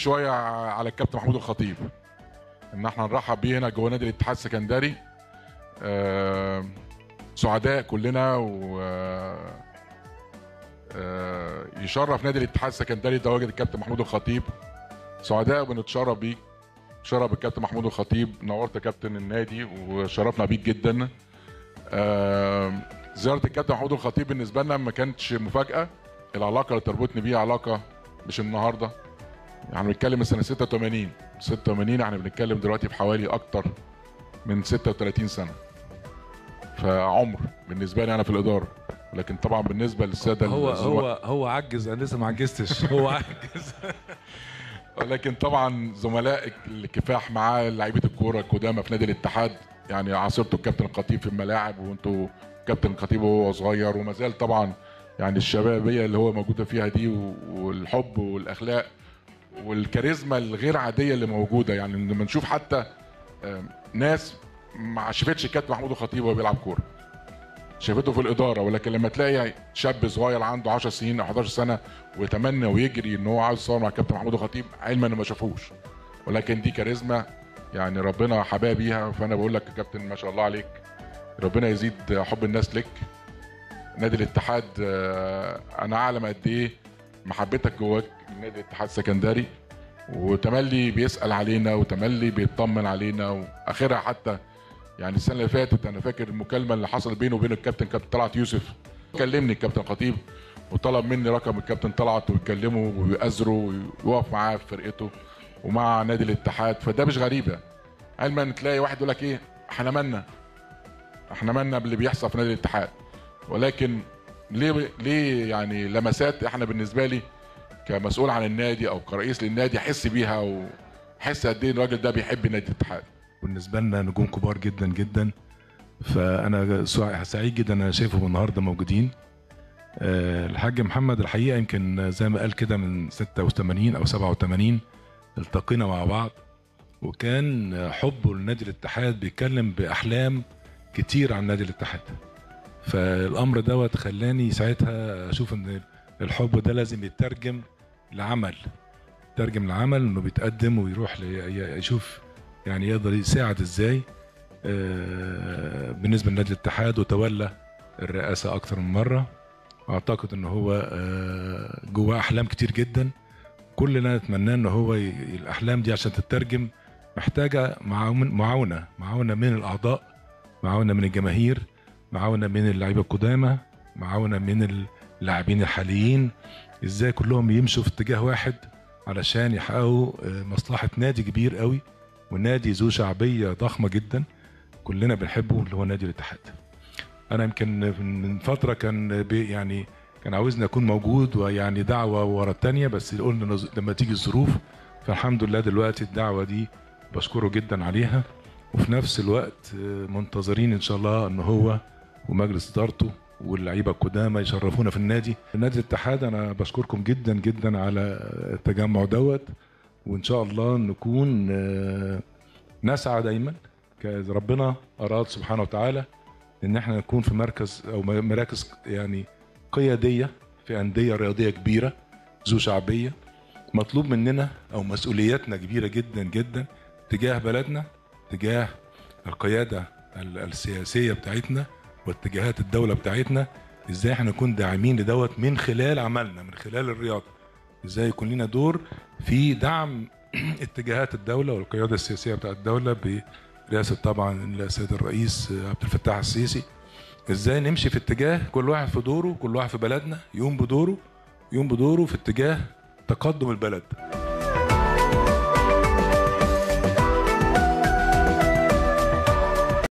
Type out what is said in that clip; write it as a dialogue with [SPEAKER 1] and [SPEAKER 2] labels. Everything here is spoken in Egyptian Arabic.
[SPEAKER 1] شويه على الكابتن محمود الخطيب ان احنا نرحب بيه هنا جوه نادي الاتحاد السكندري آه، سعداء كلنا و آه، يشرف نادي الاتحاد السكندري تواجد الكابتن محمود الخطيب سعداء وبنتشرف بيك شرف الكابتن محمود الخطيب نورت كابتن النادي وشرفنا بيك جدا آه، زياره الكابتن محمود الخطيب بالنسبه لنا ما كانتش مفاجاه العلاقه اللي تربطني بيه علاقه مش النهارده يعني بنتكلم من سنه 86 86 احنا بنتكلم دلوقتي في حوالي اكتر من 36 سنه فعمر بالنسبه لي انا في الاداره لكن طبعا بالنسبه للساده
[SPEAKER 2] هو
[SPEAKER 1] الزملاء-
[SPEAKER 2] هو هو عجز انا لسه ما عجزتش هو عجز
[SPEAKER 1] لكن طبعا زملاء الكفاح معاه لعيبه الكوره القدامى في نادي الاتحاد يعني عاصرته الكابتن الخطيب في الملاعب وانتوا كابتن الخطيب وهو صغير وما زال طبعا يعني الشبابيه اللي هو موجوده فيها دي و- والحب والاخلاق والكاريزما الغير عاديه اللي موجوده يعني لما نشوف حتى آم، ناس ما شافتش الكابتن محمود الخطيب وهو بيلعب كوره شافته في الاداره ولكن لما تلاقي شاب صغير عنده 10 سنين او 11 سنه ويتمنى ويجري ان هو عاوز يصور مع الكابتن محمود الخطيب علما انه ما شافوش ولكن دي كاريزما يعني ربنا حباه بيها فانا بقول لك يا كابتن ما شاء الله عليك ربنا يزيد حب الناس لك نادي الاتحاد آه، انا اعلم قد ايه محبتك جواك نادي الاتحاد السكندري وتملي بيسال علينا وتملي بيطمن علينا واخرها حتى يعني السنه اللي فاتت انا فاكر المكالمه اللي حصلت بينه وبين الكابتن كابتن طلعت يوسف كلمني الكابتن خطيب وطلب مني رقم الكابتن طلعت ويكلمه ويأزره ويقف معاه في فرقته ومع نادي الاتحاد فده مش غريبه علما تلاقي واحد يقول لك ايه احنا مالنا احنا مالنا باللي بيحصل في نادي الاتحاد ولكن ليه ليه يعني لمسات احنا بالنسبه لي كمسؤول عن النادي او كرئيس للنادي احس بيها واحس قد ايه الراجل ده بيحب نادي الاتحاد
[SPEAKER 2] بالنسبه لنا نجوم كبار جدا جدا فانا سع- سعيد جدا انا شايفهم النهارده موجودين آه، الحاج محمد الحقيقه يمكن زي ما قال كده من 86 او 87 التقينا مع بعض وكان حبه لنادي الاتحاد بيتكلم باحلام كتير عن نادي الاتحاد فالامر دوت خلاني ساعتها اشوف ان الحب ده لازم يترجم لعمل يترجم لعمل انه بيتقدم ويروح لي- يشوف يعني يقدر يساعد ازاي آه، بالنسبه لنادي الاتحاد وتولى الرئاسه اكثر من مره اعتقد ان هو آه، جواه احلام كتير جدا كلنا نتمناه ان هو ي- الاحلام دي عشان تترجم محتاجه معاون- معاونه معاونه من الاعضاء معاونه من الجماهير معاونه من اللعيبه القدامى معاونه من اللاعبين الحاليين ازاي كلهم يمشوا في اتجاه واحد علشان يحققوا آه، مصلحه نادي كبير قوي ونادي ذو شعبيه ضخمه جدا كلنا بنحبه اللي هو نادي الاتحاد انا يمكن من فتره كان بي يعني كان عاوزني اكون موجود ويعني دعوه ورا التانيه بس قلنا نز- لما تيجي الظروف فالحمد لله دلوقتي الدعوه دي بشكره جدا عليها وفي نفس الوقت آه، منتظرين ان شاء الله ان هو ومجلس ادارته واللعيبه القدامى يشرفونا في النادي نادي الاتحاد انا بشكركم جدا جدا على التجمع دوت وان شاء الله نكون آه، نسعى دايما ك- ربنا اراد سبحانه وتعالى ان احنا نكون في مركز او م- مراكز يعني قياديه في انديه رياضيه كبيره ذو شعبيه مطلوب مننا او مسؤولياتنا كبيره جدا جدا تجاه بلدنا تجاه القياده ال- السياسيه بتاعتنا واتجاهات الدوله بتاعتنا ازاي احنا نكون داعمين لدوت من خلال عملنا من خلال الرياضه ازاي يكون لنا دور في دعم اتجاهات الدوله والقياده السياسيه بتاعت الدوله برئاسه طبعا السيد الرئيس عبد الفتاح السيسي ازاي نمشي في اتجاه كل واحد في دوره كل واحد في بلدنا يقوم بدوره يقوم بدوره في اتجاه تقدم البلد